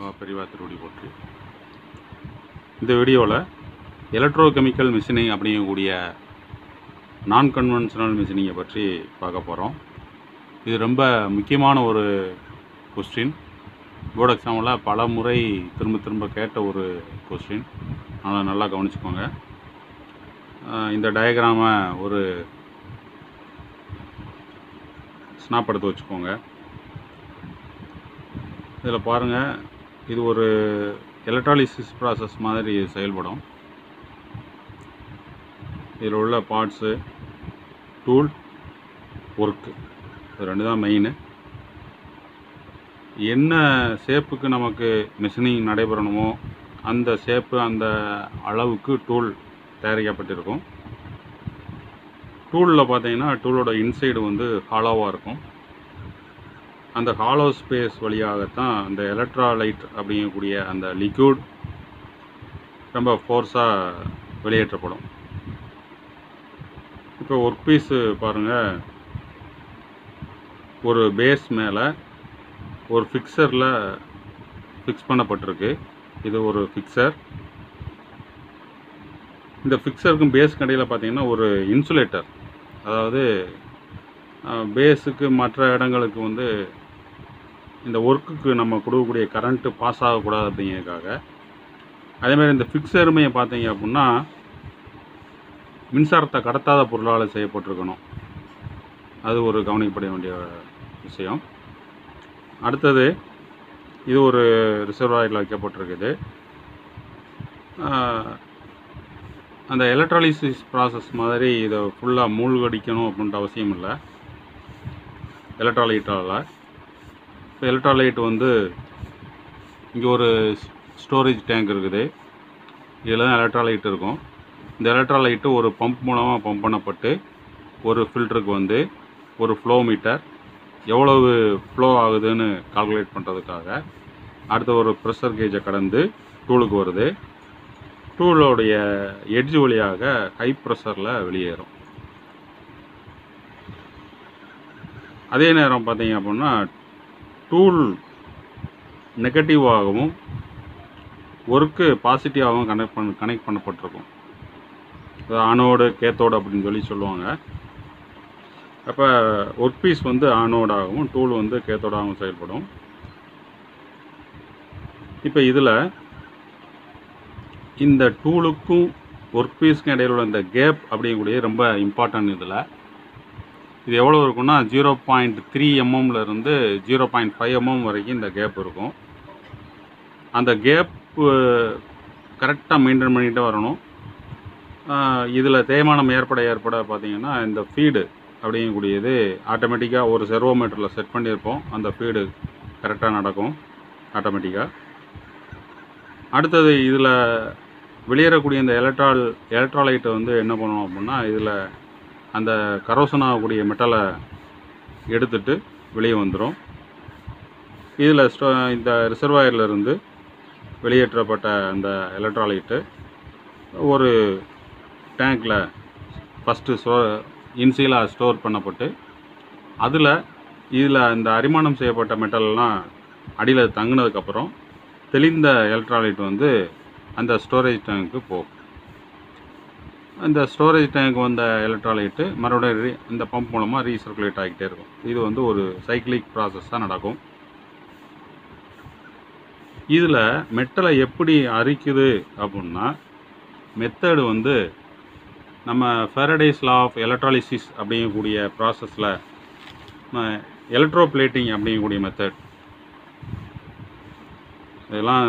பெரியவா திருவடி போற்றி இந்த வீடியோவில் எலக்ட்ரோகெமிக்கல் மிஷினிங் அப்படிங்கக்கூடிய நான் கன்வென்ஷனல் மிஷினிங்கை பற்றி பார்க்க போகிறோம் இது ரொம்ப முக்கியமான ஒரு கொஸ்டின் போர்டு எக்ஸாமில் பல முறை திரும்ப திரும்ப கேட்ட ஒரு கொஸ்டின் அதனால் நல்லா கவனிச்சுக்கோங்க அஹ் இந்த டயக்ராமை ஒரு ஸ்னாப் எடுத்து வச்சுக்கோங்க இதில் பாருங்கள் இது ஒரு எலக்ட்ராலிசிஸ் ப்ராசஸ் மாதிரி செயல்படும் இதில் உள்ள பார்ட்ஸு டூல் ஒர்க்கு இது ரெண்டு தான் மெயின் என்ன ஷேப்புக்கு நமக்கு மிஷினிங் நடைபெறணுமோ அந்த ஷேப்பு அந்த அளவுக்கு டூல் தயாரிக்கப்பட்டிருக்கும் டூலில் பார்த்தீங்கன்னா டூலோட இன்சைடு வந்து ஹாலோவாக இருக்கும் அந்த ஹாலோ ஸ்பேஸ் வழியாகத்தான் அந்த எலக்ட்ராலைட் அப்படிங்கக்கூடிய அந்த லிக்யூட் ரொம்ப ஃபோர்ஸாக வெளியேற்றப்படும் இப்போ ஒர்க் பீஸு பாருங்கள் ஒரு பேஸ் மேலே ஒரு ஃபிக்சரில் ஃபிக்ஸ் பண்ணப்பட்டிருக்கு இது ஒரு ஃபிக்சர் இந்த ஃபிக்சருக்கும் பேஸ்க்கு இடையில் பார்த்தீங்கன்னா ஒரு இன்சுலேட்டர் அதாவது பேஸுக்கு மற்ற இடங்களுக்கு வந்து இந்த ஒர்க்குக்கு நம்ம கொடுக்கக்கூடிய கரண்ட்டு பாஸ் ஆகக்கூடாது அப்படிங்கிறதுக்காக அதேமாதிரி இந்த ஃபிக்சருமே பார்த்தீங்க அப்படின்னா மின்சாரத்தை கடத்தாத பொருளால் செய்யப்பட்டிருக்கணும் அது ஒரு கவனிக்கப்பட வேண்டிய விஷயம் அடுத்தது இது ஒரு ரிசர்வாயரில் வைக்கப்பட்டிருக்குது ஆஹ், அந்த எலக்ட்ராலிசிஸ் ப்ராசஸ் மாதிரி இதை ஃபுல்லாக மூழ்கடிக்கணும் அப்படின்ற அவசியம் இல்லை எலக்ட்ராலைட்டால் இப்போ எலக்ட்ராலைட் வந்து இங்கே ஒரு ஸ்டோரேஜ் டேங்க் இருக்குது இதில் தான் எலக்ட்ராலைட் இருக்கும் இந்த எலக்ட்ராலைட்டு ஒரு பம்ப் மூலமாக பம்ப் பண்ணப்பட்டு ஒரு ஃபில்டருக்கு வந்து ஒரு ஃப்ளோ மீட்டர் எவ்வளவு ஃப்ளோ ஆகுதுன்னு கால்குலேட் பண்ணுறதுக்காக அடுத்த ஒரு ப்ரெஷர் கேஜை கடந்து டூலுக்கு வருது டூலோடைய எட்ஜ் வழியாக ஹை ப்ரெஷரில் வெளியேறும் அதே நேரம் பார்த்தீங்க அப்படின்னா டூல் நெகட்டிவாகவும் ஒர்க்கு பாசிட்டிவாகவும் கனெக்ட் பண்ண கனெக்ட் பண்ணப்பட்டிருக்கும் அது ஆனோடு கேத்தோடு அப்படின்னு சொல்லி சொல்லுவாங்க அப்போ ஒர்க் பீஸ் வந்து ஆனோடாகவும் டூல் வந்து கேத்தோடாகவும் செயல்படும் இப்போ இதில் இந்த டூலுக்கும் ஒர்க் பீஸ்க்கும் இடையில உள்ள இந்த கேப் அப்படிங்கக்கூடிய ரொம்ப இம்பார்ட்டன்ட் இதில் இது எவ்வளோ இருக்குன்னா ஜீரோ பாயிண்ட் த்ரீ இருந்து ஜீரோ பாயிண்ட் ஃபைவ் எம்எம் வரைக்கும் இந்த கேப் இருக்கும் அந்த கேப் கரெக்டாக மெயின்டைன் பண்ணிகிட்டே வரணும் இதில் தேய்மானம் ஏற்பட ஏற்பட பார்த்தீங்கன்னா இந்த ஃபீடு அப்படிங்கக்கூடியது ஆட்டோமேட்டிக்காக ஒரு செர்வோமீட்டரில் செட் பண்ணியிருப்போம் அந்த ஃபீடு கரெக்டாக நடக்கும் ஆட்டோமேட்டிக்காக அடுத்தது இதில் வெளியேறக்கூடிய இந்த எலக்ட்ரால் எலக்ட்ராலைட்டை வந்து என்ன பண்ணணும் அப்படின்னா இதில் அந்த கரோசன் ஆகக்கூடிய மெட்டலை எடுத்துட்டு வெளியே வந்துடும் இதில் ஸ்டோ இந்த ரிசர்வாயரில் இருந்து வெளியேற்றப்பட்ட அந்த எலக்ட்ராலைட்டு ஒரு டேங்க்கில் ஃபஸ்ட்டு ஸ்டோ இன்சியலாக ஸ்டோர் பண்ணப்பட்டு அதில் இதில் இந்த அரிமானம் செய்யப்பட்ட மெட்டல்லாம் அடியில் தங்கினதுக்கப்புறம் தெளிந்த எலக்ட்ராலைட் வந்து அந்த ஸ்டோரேஜ் டேங்க்கு போகும் அந்த ஸ்டோரேஜ் டேங்க் வந்த எலக்ட்ராலைட்டு மறுபடியும் ரீ இந்த பம்ப் மூலமாக ரீசர்க்குலேட் ஆகிட்டே இருக்கும் இது வந்து ஒரு சைக்கிளிக் ப்ராசஸ் தான் நடக்கும் இதில் மெட்டலை எப்படி அரிக்குது அப்படின்னா மெத்தடு வந்து நம்ம ஃபேரடேஸ் லா ஆஃப் எலக்ட்ராலிசிஸ் அப்படிங்கக்கூடிய ப்ராசஸில் எலக்ட்ரோ பிளேட்டிங் அப்படிங்கக்கூடிய மெத்தட் இதெல்லாம்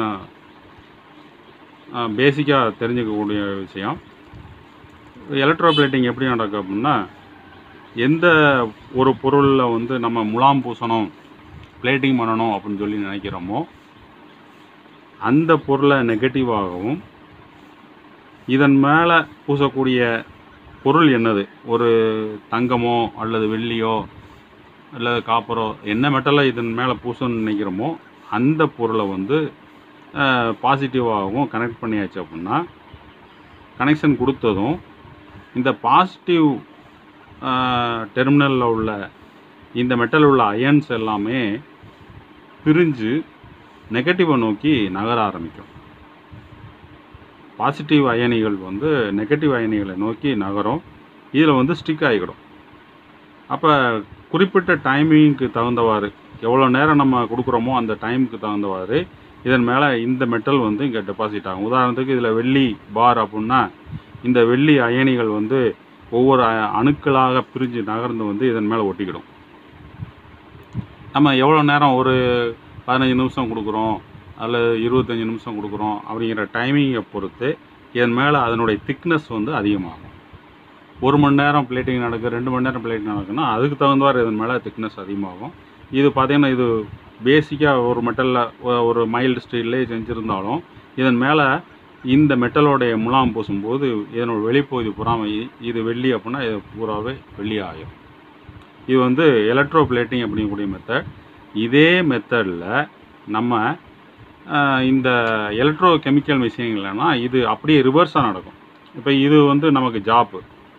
பேசிக்காக தெரிஞ்சுக்கக்கூடிய விஷயம் எலக்ட்ரோ பிளேட்டிங் எப்படி நடக்கும் அப்படின்னா எந்த ஒரு பொருளில் வந்து நம்ம முலாம் பூசணும் பிளேட்டிங் பண்ணணும் அப்படின்னு சொல்லி நினைக்கிறோமோ அந்த பொருளை நெகட்டிவாகவும் இதன் மேலே பூசக்கூடிய பொருள் என்னது ஒரு தங்கமோ அல்லது வெள்ளியோ அல்லது காப்பரோ என்ன மெட்டலை இதன் மேலே பூசணும்னு நினைக்கிறோமோ அந்த பொருளை வந்து பாசிட்டிவாகவும் கனெக்ட் பண்ணியாச்சு அப்படின்னா கனெக்ஷன் கொடுத்ததும் இந்த பாசிட்டிவ் டெர்மினலில் உள்ள இந்த மெட்டல் உள்ள அயன்ஸ் எல்லாமே பிரிஞ்சு நெகட்டிவை நோக்கி நகர ஆரம்பிக்கும் பாசிட்டிவ் அயனிகள் வந்து நெகட்டிவ் அயனிகளை நோக்கி நகரும் இதில் வந்து ஸ்டிக் ஆகிடும் அப்போ குறிப்பிட்ட டைமிங்க்கு தகுந்தவாறு எவ்வளோ நேரம் நம்ம கொடுக்குறோமோ அந்த டைமுக்கு தகுந்தவாறு இதன் மேலே இந்த மெட்டல் வந்து இங்கே டெபாசிட் ஆகும் உதாரணத்துக்கு இதில் வெள்ளி பார் அப்படின்னா இந்த வெள்ளி அயனிகள் வந்து ஒவ்வொரு அ- அணுக்களாக பிரிஞ்சு நகர்ந்து வந்து இதன் மேலே ஒட்டிக்கிடும் நம்ம எவ்வளோ நேரம் ஒரு பதினஞ்சு நிமிஷம் கொடுக்குறோம் அல்லது இருபத்தஞ்சி நிமிஷம் கொடுக்குறோம் அப்படிங்கிற டைமிங்கை பொறுத்து இதன் மேலே அதனுடைய திக்னஸ் வந்து அதிகமாகும் ஒரு மணி நேரம் பிளேட்டிங் நடக்கு ரெண்டு மணி நேரம் பிளேட்டிங் நடக்குன்னா அதுக்கு தகுந்தவாறு இதன் மேலே திக்னஸ் அதிகமாகும் இது பார்த்தீங்கன்னா இது பேசிக்காக ஒரு மெட்டலில் ஒரு மைல்டு ஸ்டீல்லே செஞ்சுருந்தாலும் இதன் மேலே இந்த மெட்டலோடைய முலாம் பூசும்போது இதனோட வெளிப்பகுதி புறாம இது வெள்ளி அப்படின்னா இது பூராவே வெள்ளி ஆகும் இது வந்து எலக்ட்ரோ பிளேட்டிங் அப்படிங்கக்கூடிய மெத்தட் இதே மெத்தடில் நம்ம ஆஹ், இந்த எலக்ட்ரோ கெமிக்கல் விஷயங்கள்னா இது அப்படியே ரிவர்ஸாக நடக்கும் இப்போ இது வந்து நமக்கு ஜாப்பு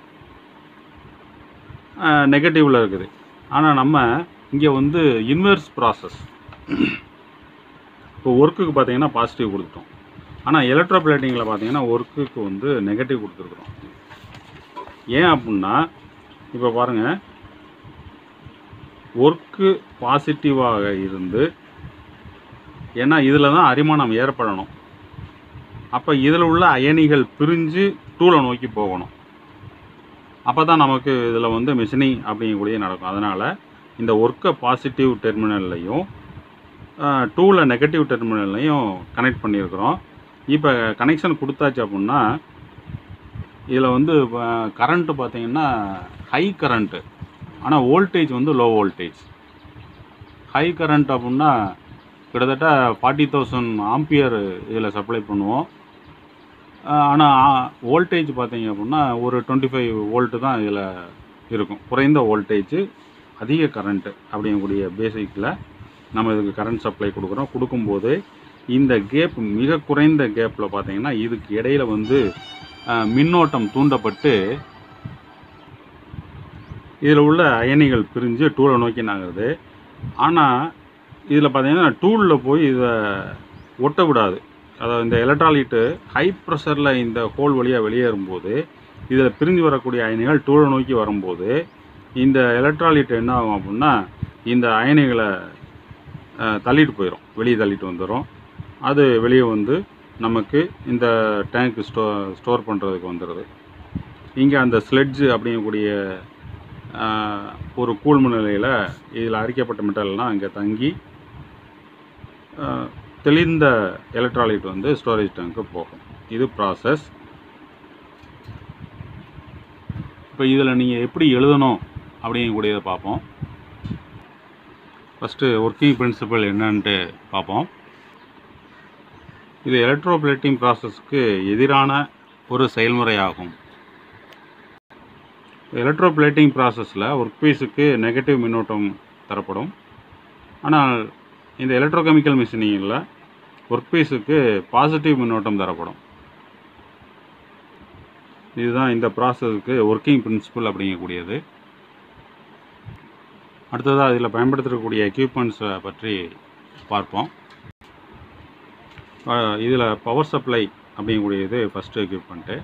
நெகட்டிவில் இருக்குது ஆனால் நம்ம இங்கே வந்து இன்வெர்ஸ் ப்ராசஸ் இப்போ ஒர்க்குக்கு பார்த்தீங்கன்னா பாசிட்டிவ் கொடுத்துட்டோம் ஆனால் எலக்ட்ரோ பிளேட்டிங்கில் பார்த்தீங்கன்னா ஒர்க்குக்கு வந்து நெகட்டிவ் கொடுத்துருக்குறோம் ஏன் அப்படின்னா இப்போ பாருங்கள் ஒர்க்கு பாசிட்டிவாக இருந்து ஏன்னா இதில் தான் அரிமானம் ஏற்படணும் அப்போ இதில் உள்ள அயனிகள் பிரிஞ்சு டூலை நோக்கி போகணும் அப்போ தான் நமக்கு இதில் வந்து மிஷினிங் அப்படிங்கக்கூடிய நடக்கும் அதனால் இந்த ஒர்க்கை பாசிட்டிவ் டெர்மினல்லையும் டூவில் நெகட்டிவ் டெர்மினல்லையும் கனெக்ட் பண்ணியிருக்கிறோம் இப்போ கனெக்ஷன் கொடுத்தாச்சு அப்படின்னா இதில் வந்து கரண்ட்டு பார்த்தீங்கன்னா ஹை கரண்ட்டு ஆனால் வோல்டேஜ் வந்து லோ வோல்டேஜ் ஹை கரண்ட் அப்படின்னா கிட்டத்தட்ட ஃபார்ட்டி தௌசண்ட் ஆம்பியர் இதில் சப்ளை பண்ணுவோம் ஆனால் வோல்டேஜ் பார்த்தீங்க அப்படின்னா ஒரு டுவெண்ட்டி ஃபைவ் வோல்ட்டு தான் இதில் இருக்கும் குறைந்த வோல்டேஜ் அதிக கரண்ட்டு அப்படிங்கக்கூடிய பேசிக்கில் நம்ம இதுக்கு கரண்ட் சப்ளை கொடுக்குறோம் கொடுக்கும்போது இந்த கேப் மிக குறைந்த கேப்பில் பார்த்தீங்கன்னா இதுக்கு இடையில வந்து அஹ், மின்னோட்டம் தூண்டப்பட்டு இதில் உள்ள அயனிகள் பிரிஞ்சு டூலை நோக்கி நகருது ஆனால் இதில் பார்த்தீங்கன்னா டூலில் போய் இதை ஒட்ட விடாது அதாவது இந்த எலக்ட்ராலிட்டு ஹை ப்ரெஷரில் இந்த ஹோல் வழியாக வெளியேறும்போது இதில் பிரிஞ்சு வரக்கூடிய அயனிகள் டூலை நோக்கி வரும்போது இந்த எலக்ட்ராலிட் என்ன ஆகும் அப்படின்னா இந்த அயனிகளை அஹ், தள்ளிட்டு போயிடும் வெளியே தள்ளிட்டு வந்துடும் அது வெளியே வந்து நமக்கு இந்த டேங்க் ஸ்டோ ஸ்டோர் பண்ணுறதுக்கு வந்துடுது இங்கே அந்த ஸ்லெட்ஜு அப்படிங்கக்கூடிய ஆஹ், ஒரு கூழ்ம நிலையில் இதில் அரிக்கப்பட்ட மெட்டல்லாம் இங்கே தங்கி ஆஹ், தெளிந்த எலக்ட்ராலைட் வந்து ஸ்டோரேஜ் டேங்க்கு போகும் இது ப்ராசஸ் இப்போ இதில் நீங்கள் எப்படி எழுதணும் அப்படிங்கக்கூடியதை பார்ப்போம் ஃபஸ்ட்டு ஒர்க்கிங் பிரின்சிபல் என்னன்ட்டு பார்ப்போம் இது எலக்ட்ரோபிளேட்டிங் ப்ராசஸ்க்கு எதிரான ஒரு செயல்முறையாகும் எலக்ட்ரோபிளேட்டிங் ப்ராசஸில் ஒர்க் பீஸுக்கு நெகட்டிவ் மின்னோட்டம் தரப்படும் ஆனால் இந்த எலக்ட்ரோகெமிக்கல் மிஷினிங்கில் ஒர்க் பீஸுக்கு பாசிட்டிவ் மின்னோட்டம் தரப்படும் இதுதான் இந்த ப்ராசஸுக்கு ஒர்க்கிங் பிரின்சிபல் அப்படிங்கக்கூடியது அடுத்ததாக இதில் பயன்படுத்தக்கூடிய எக்யூப்மெண்ட்ஸை பற்றி பார்ப்போம் இதில் பவர் சப்ளை அப்படிங்கக்கூடியது ஃபஸ்ட்டு எக்யூப்மெண்ட்டு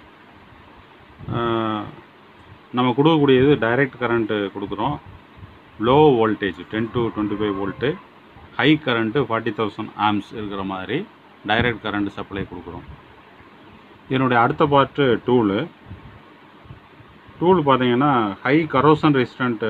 நம்ம கொடுக்கக்கூடியது டைரக்ட் கரண்ட்டு கொடுக்குறோம் low voltage ten to twenty five volt high current forty thousand amps இருக்கிற மாதிரி டைரக்ட் கரண்ட் சப்ளை கொடுக்குறோம் இதனுடைய அடுத்த பார்ட்டு டூலு டூல் பார்த்தீங்கன்னா ஹை கரோசன் ரெசிஸ்டண்ட்டு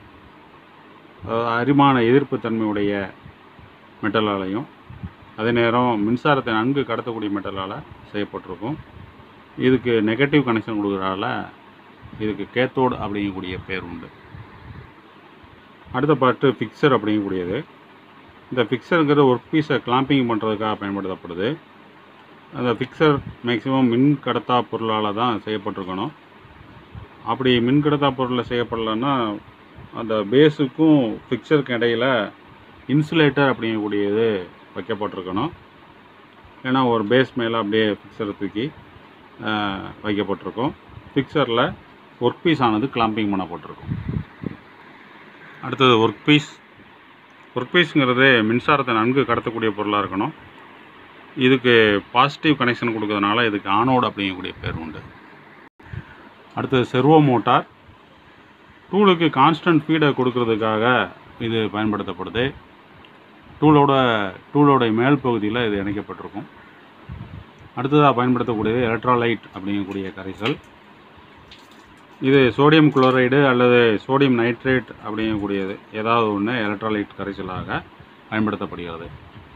அரிமான எதிர்ப்பு தன்மையுடைய மெட்டலாலையும் அதே நேரம் மின்சாரத்தை நன்கு கடத்தக்கூடிய மெட்டலால் செய்யப்பட்டிருக்கும் இதுக்கு நெகட்டிவ் கனெக்ஷன் கொடுக்குறதால இதுக்கு கேத்தோடு அப்படிங்கக்கூடிய பேர் உண்டு அடுத்த பார்ட்டு ஃபிக்சர் அப்படிங்கக்கூடியது இந்த ஃபிக்சருங்கிற ஒர்க் பீஸை கிளாம்பிங் பண்ணுறதுக்காக பயன்படுத்தப்படுது அந்த ஃபிக்சர் மேக்ஸிமம் மின் கடத்தா பொருளால் தான் செய்யப்பட்டிருக்கணும் அப்படி மின் கடத்தா பொருளில் செய்யப்படலைன்னா அந்த பேஸுக்கும் ஃபிக்சருக்கு இடையில் இன்சுலேட்டர் அப்படிங்கக்கூடியது வைக்கப்பட்டிருக்கணும் ஏன்னா ஒரு பேஸ் மேலே அப்படியே ஃபிக்சரை தூக்கி ஆஹ், வைக்கப்பட்டிருக்கும் ஃபிக்சரில் ஒர்க் பீஸ் ஆனது கிளாம்பிங் பண்ணப்பட்டிருக்கும் அடுத்தது ஒர்க் பீஸ் ஒர்க் பீஸுங்கிறது மின்சாரத்தை நன்கு கடத்தக்கூடிய பொருளாக இருக்கணும் இதுக்கு பாசிட்டிவ் கனெக்ஷன் கொடுக்கறதுனால இதுக்கு ஆனோடு அப்படிங்கக்கூடிய பேர் உண்டு அடுத்தது செர்வோ மோட்டார் டூலுக்கு கான்ஸ்டன்ட் ஃபீடை கொடுக்கறதுக்காக இது பயன்படுத்தப்படுது டூலோட டூலோட மேல் பகுதியில் இது இணைக்கப்பட்டிருக்கும் அடுத்ததாக பயன்படுத்தக்கூடியது எலக்ட்ராலைட் அப்படிங்கக்கூடிய கரைசல் இது சோடியம் குளோரைடு அல்லது சோடியம் நைட்ரேட் அப்படிங்கக்கூடியது ஏதாவது ஒன்று எலக்ட்ராலைட் கரைசலாக பயன்படுத்தப்படுகிறது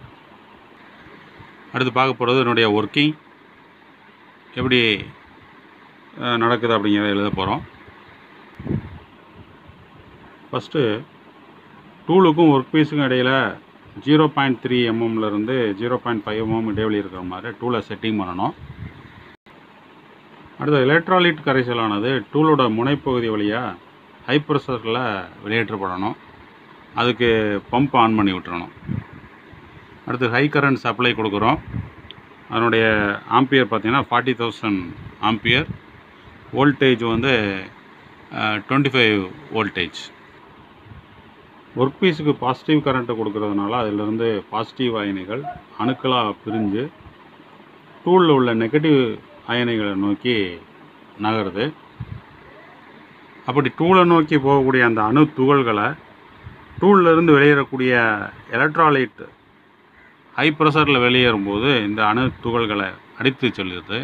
அடுத்து பார்க்க போகிறது என்னுடைய ஒர்க்கிங் எப்படி அஹ், நடக்குது அப்படிங்கிறத எழுத போகிறோம் ஃபஸ்ட்டு டூலுக்கும் ஒர்க் பீஸுக்கும் இடையில் ஜீரோ பாயிண்ட் த்ரீ எம்எம்லேருந்து ஜீரோ பாயிண்ட் ஃபைவ் எம்எம் இடைவெளி இருக்கிற மாதிரி டூலை செட்டிங் பண்ணணும் அடுத்து எலக்ட்ராலிட் கரைசலானது டூலோட முனைப்பகுதி வழியாக ஹை ப்ரெஷரில் வெளியேற்றப்படணும் அதுக்கு பம்ப் ஆன் பண்ணி விட்டுறணும் அடுத்து ஹை கரண்ட் சப்ளை கொடுக்குறோம் அதனுடைய ஆம்பியர் பார்த்தீங்கன்னா ஃபார்ட்டி தௌசண்ட் ஆம்பியர் வோல்டேஜ் வந்து டுவெண்ட்டி ஃபைவ் வோல்டேஜ் ஒர்க் பீஸுக்கு பாசிட்டிவ் கரண்ட்டை கொடுக்கறதுனால அதிலிருந்து பாசிட்டிவ் அயனிகள் அணுக்களாக பிரிஞ்சு டூலில் உள்ள நெகட்டிவ் அயனிகளை நோக்கி நகருது அப்படி டூலை நோக்கி போகக்கூடிய அந்த அணு துகள்களை டூல்ல இருந்து வெளியேறக்கூடிய எலக்ட்ராலைட் ஹை ப்ரெஷரில் வெளியேறும்போது இந்த அணு துகள்களை அடித்து செல்லுது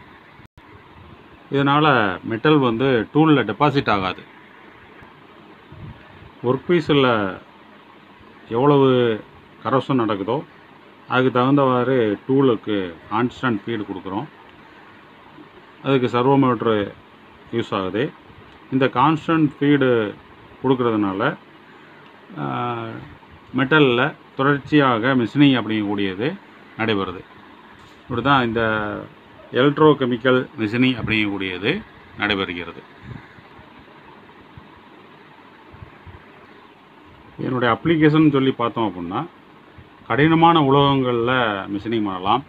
இதனால் மெட்டல் வந்து டூலில் டெபாசிட் ஆகாது ஒர்க் பீஸில் எவ்வளவு கரப்ஷன் நடக்குதோ அதுக்கு தகுந்தவாறு டூலுக்கு கான்ஸ்டன்ட் ஃபீடு கொடுக்குறோம் அதுக்கு சர்வோமீட்ரு யூஸ் ஆகுது இந்த கான்ஸ்டன்ட் ஃபீடு கொடுக்கறதுனால மெட்டலில் தொடர்ச்சியாக மிஷினிங் அப்படிங்கக்கூடியது நடைபெறுது இப்படி தான் இந்த எலக்ட்ரோ கெமிக்கல் மிஷினிங் அப்படிங்கக்கூடியது நடைபெறுகிறது என்னுடைய அப்ளிகேஷன் சொல்லி பார்த்தோம் அப்படின்னா கடினமான உலோகங்களில் மிஷினிங் பண்ணலாம்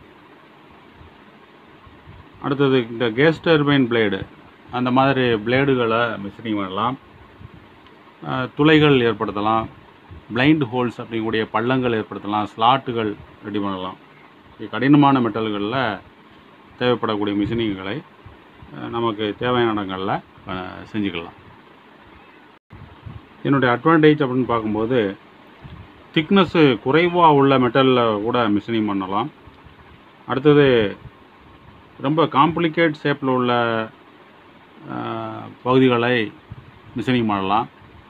அடுத்தது இந்த கேஸ் டர்பைன் பிளேடு அந்த மாதிரி பிளேடுகளை மிஷினிங் பண்ணலாம் அஹ், துளைகள் ஏற்படுத்தலாம் பிளைண்ட் ஹோல்ஸ் அப்படிங்கக்கூடிய பள்ளங்கள் ஏற்படுத்தலாம் ஸ்லாட்டுகள் ரெடி பண்ணலாம் இது கடினமான மெட்டல்களில் தேவைப்படக்கூடிய மிஷினிங்களை அஹ், நமக்கு தேவையான இடங்களில் அஹ், செஞ்சுக்கலாம் என்னுடைய அட்வான்டேஜ் அப்படின்னு பார்க்கும்போது திக்னஸ்ஸு குறைவாக உள்ள மெட்டலில் கூட மிஷினிங் பண்ணலாம் அடுத்தது ரொம்ப காம்ப்ளிகேட் ஷேப்பில் உள்ள அஹ், பகுதிகளை மிஷினிங் பண்ணலாம்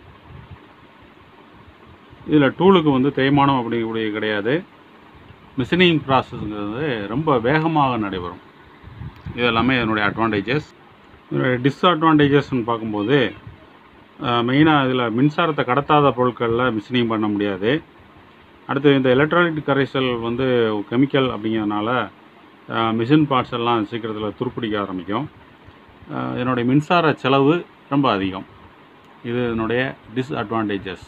இதில் டூலுக்கு வந்து தேய்மானம் அப்படிங்கக்கூடிய கிடையாது மிஷினிங் ப்ராசஸ்ங்கிறது ரொம்ப வேகமாக நடைபெறும் இது எல்லாமே இதனுடைய அட்வான்டேஜஸ் இதனுடைய டிஸ்அட்வான்டேஜஸ்ன்னு பார்க்கும்போது மெயினாக இதில் மின்சாரத்தை கடத்தாத பொருட்களில் மிஷினிங் பண்ண முடியாது அடுத்து இந்த எலக்ட்ரானிக் கரைசல் வந்து கெமிக்கல் அப்படிங்கிறதுனால மிஷின் பார்ட்ஸ் எல்லாம் சீக்கிரத்தில் துருப்பிடிக்க ஆரம்பிக்கும் அஹ், இதனுடைய மின்சார செலவு ரொம்ப அதிகம் இது இதனுடைய டிஸ்அட்வான்டேஜஸ்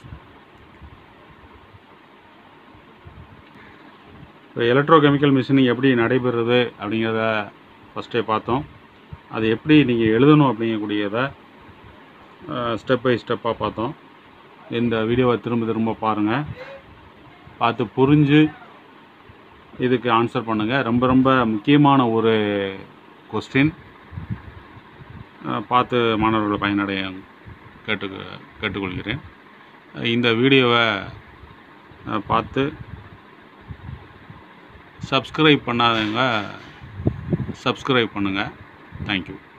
இப்போ எலக்ட்ரோ கெமிக்கல் மிஷினிங் எப்படி நடைபெறுது அப்படிங்கிறத ஃபஸ்ட்டே பார்த்தோம் அது எப்படி நீங்கள் எழுதணும் அப்படிங்கக்கூடியதை ஸ்டெப் பை ஸ்டெப்பாக பார்த்தோம் இந்த வீடியோவை திரும்ப திரும்ப பாருங்கள் பார்த்து புரிஞ்சு இதுக்கு ஆன்சர் பண்ணுங்கள் ரொம்ப ரொம்ப முக்கியமான ஒரு கொஸ்டின் பார்த்து மாணவர்கள் பயனடைய கேட்டு கேட்டுக்கொள்கிறேன் இந்த வீடியோவை அஹ், பார்த்து சப்ஸ்கிரைப் பண்ணாதவங்க சப்ஸ்கிரைப் பண்ணுங்கள் தேங்க்யூ